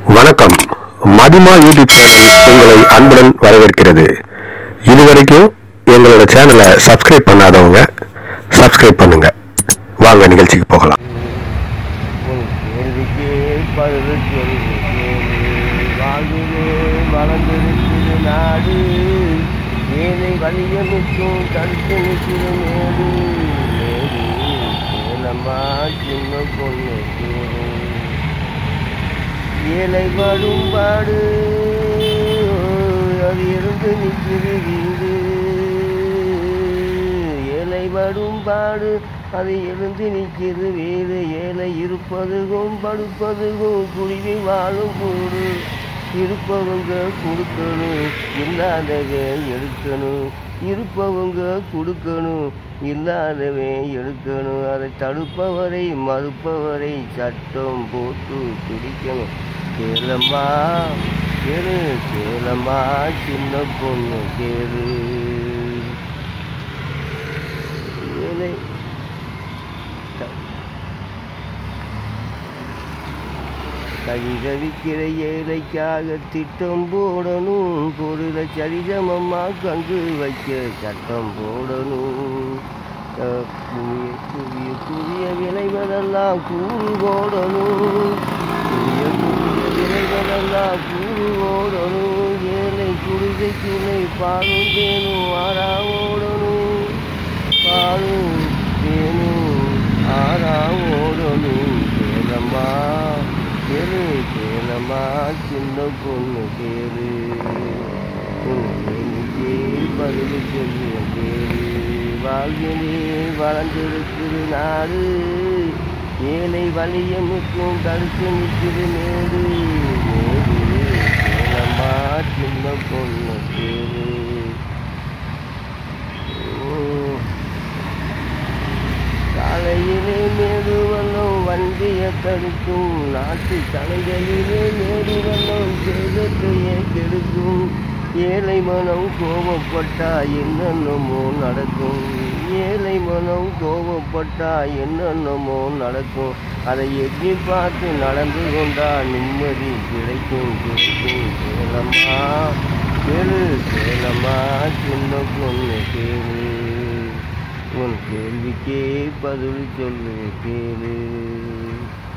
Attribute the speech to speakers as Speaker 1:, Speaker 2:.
Speaker 1: வணக்கம் மதிமா YouTube channel உங்களை அன்புடன் வரவேற்கிறது இதுவரைக்கும் எங்களோட சேனலை சப்ஸ்கிரைப் பண்ணாதவங்க சப்ஸ்கிரைப் பண்ணுங்க வாங்க நிகழ்ச்சிக்கு போகலாம்
Speaker 2: உன் கேள்விக்கே பதில் சொல்லுகிறேன் வாழ்விலே வளர்ந்திருக்கிற நாடு ஏழை வலியனுக்கும் தடுத்து நிற்கிற மேடு மேடு சேலம்மா சின்ன பொண்ணு கேளு ஏழை படும் பாடு அது இருந்து நிற்கிற வீடு ஏழை படும் பாடு அது எழுந்து நிற்கிறது வேறு ஏழை இருப்பதுக்கும் படுப்பதுக்கும் குருவி வாழும் கூடு இருப்பவங்க கொடுக்கணும் இல்லாதவ எடுக்கணும் இருப்பவங்க கொடுக்கணும் இல்லாதவன் எடுக்கணும் அதை தடுப்பவரை மறுப்பவரை சட்டம் போட்டு பிடிக்கணும் கேளம்மா கேளு கேளம்மா சின்ன பொண்ணு கேளு ஏழை தவிக்கிற ஏழைக்காக திட்டம் போடணும் பொருளை சரிசமம்மா கங்கு வைக்க சட்டம் போடணும் அஹ் புதிய புதிய புதிய விளைவதெல்லாம் கூறு போடணும் புதிய புதிய விளைவதெல்லாம் கூறு ஓடணும் ஏழை குடிசை கிளை பாலும் தேனும் ஆறா ஓடணும் பாலும் தேனும் ஆறா ஓடணும் கேளம்மா கேளு கேளம்மா சின்ன பொண்ணு கேளு உன் கேள்விக்கே பதில் சொல்லு கேளு வாழ்விலே வளர்ந்திருக்கிற நாடு ஏழை வலியனுக்கும் தடுத்து நிற்கிற மேடு மேடு கேளம்மா சின்ன பொண்ணு கேளு உம். காலையிலே மேடு வல்லம் வண்டியை தடுக்கும் நாட்டு தலைகளிலே மேடு வல்லம் சேதத்தையே கெடுக்கும் ஏழை மனம் கோபப்பட்டா என்னென்னமோ நடக்கும் ஏழை மனம் கோபப்பட்டா என்னென்னமோ நடக்கும் அதை எட்டி பார்த்து நடந்து கொண்டா நிம்மதி கிடைக்கும் கிடைக்கும் கேளம்மா கேளு கேளம்மா சின்ன பொண்ணு கேளு உன் கேள்விக்கே பதில் சொல்லு கேளு